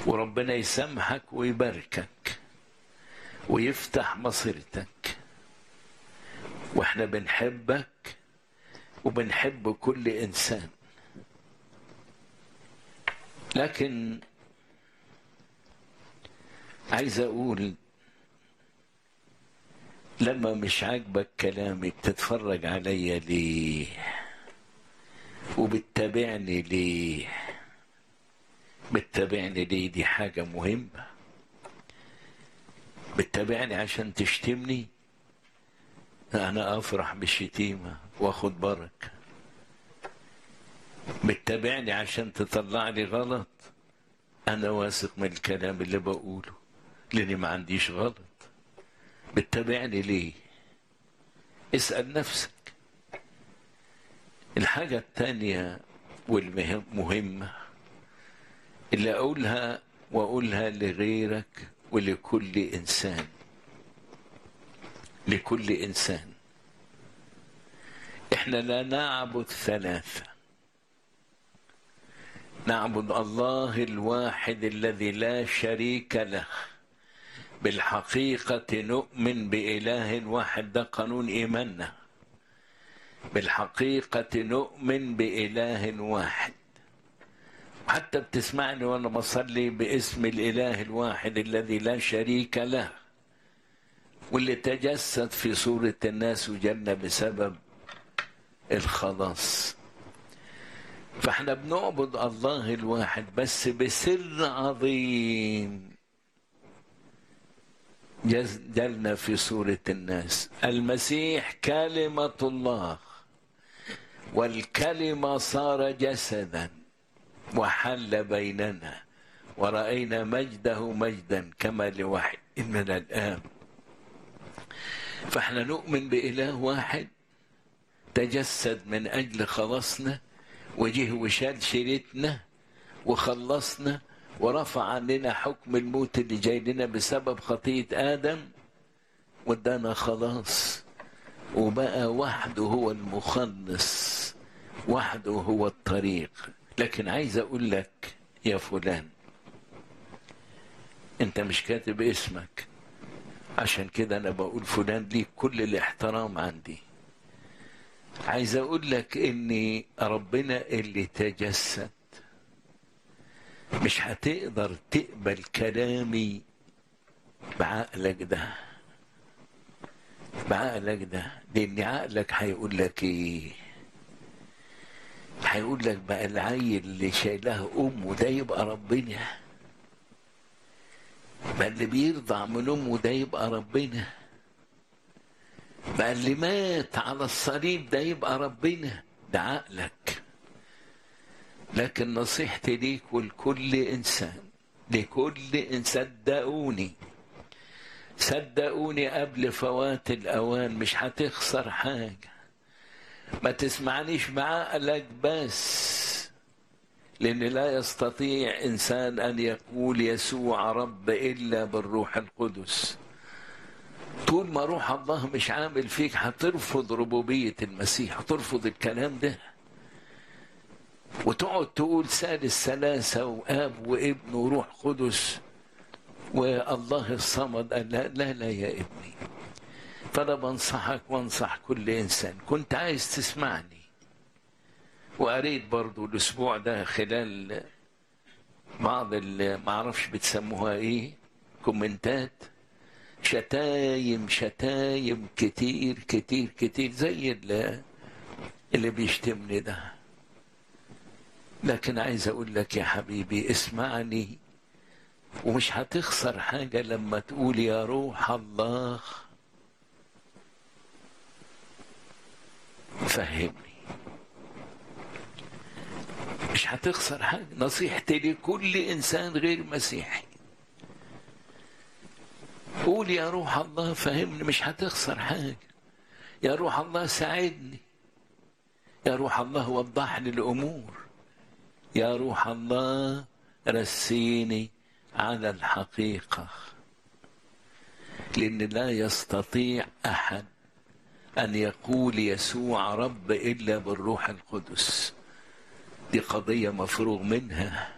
وربنا يسامحك ويباركك ويفتح مصيرتك واحنا بنحبك وبنحب كل انسان لكن عايز اقول لما مش عاجبك كلامي بتتفرج عليا ليه وبتتابعني ليه بتتابعني ليه دي حاجة مهمة بتتابعني عشان تشتمني أنا أفرح بالشتيمة وأخد بركة بتتابعني عشان تطلع لي غلط أنا واثق من الكلام اللي بقوله لأني ما عنديش غلط بتتابعني ليه اسأل نفسك الحاجة التانية والمهمة اللي أقولها وأقولها لغيرك ولكل إنسان لكل إنسان إحنا لا نعبد ثلاثة نعبد الله الواحد الذي لا شريك له بالحقيقة نؤمن بإله واحد ده قانون إيماننا بالحقيقة نؤمن بإله واحد حتى بتسمعني وأنا بصلي باسم الإله الواحد الذي لا شريك له واللي تجسد في صورة الناس وجنة بسبب الخلاص فاحنا بنعبد الله الواحد بس بسر عظيم جلنا في صورة الناس المسيح كلمة الله والكلمة صار جسدا وحل بيننا ورأينا مجده مجدا كما لواحد من الآب فاحنا نؤمن بإله واحد تجسد من أجل خلاصنا وجه وشال شيلتنا وخلصنا ورفع عننا حكم الموت اللي جاي لنا بسبب خطية آدم وادانا خلاص وبقى وحده هو المخلص وحده هو الطريق لكن عايز اقول لك يا فلان انت مش كاتب اسمك عشان كده انا بقول فلان ليك كل الاحترام عندي عايز اقول لك ان ربنا اللي تجسد مش هتقدر تقبل كلامي بعقلك ده بعقلك ده لان عقلك هيقول لك ايه هيقول لك بقى العيل اللي شايلها امه ده يبقى ربنا بقى اللي بيرضع من امه ده يبقى ربنا بقى اللي مات على الصليب ده يبقى ربنا ده عقلك لكن نصيحتي ليك ولكل انسان لكل انسان صدقوني صدقوني قبل فوات الاوان مش هتخسر حاجه ما تسمعنيش بعقلك بس لان لا يستطيع انسان ان يقول يسوع رب الا بالروح القدس طول ما روح الله مش عامل فيك هترفض ربوبيه المسيح هترفض الكلام ده وتقعد تقول ثالث ثلاثة وآب وابن وروح قدس والله الصمد قال لا لا, لا يا ابني فأنا بنصحك وانصح كل إنسان كنت عايز تسمعني وقريت برضو الأسبوع ده خلال بعض اللي معرفش بتسموها إيه كومنتات شتايم شتايم كتير كتير كتير زي اللي, اللي بيشتمني ده لكن عايز اقول لك يا حبيبي اسمعني ومش هتخسر حاجة لما تقول يا روح الله فهمني مش هتخسر حاجة نصيحتي لكل إنسان غير مسيحي قول يا روح الله فهمني مش هتخسر حاجة يا روح الله ساعدني يا روح الله وضح لي الأمور يا روح الله رسيني على الحقيقة لأن لا يستطيع أحد أن يقول يسوع رب إلا بالروح القدس دي قضية مفروغ منها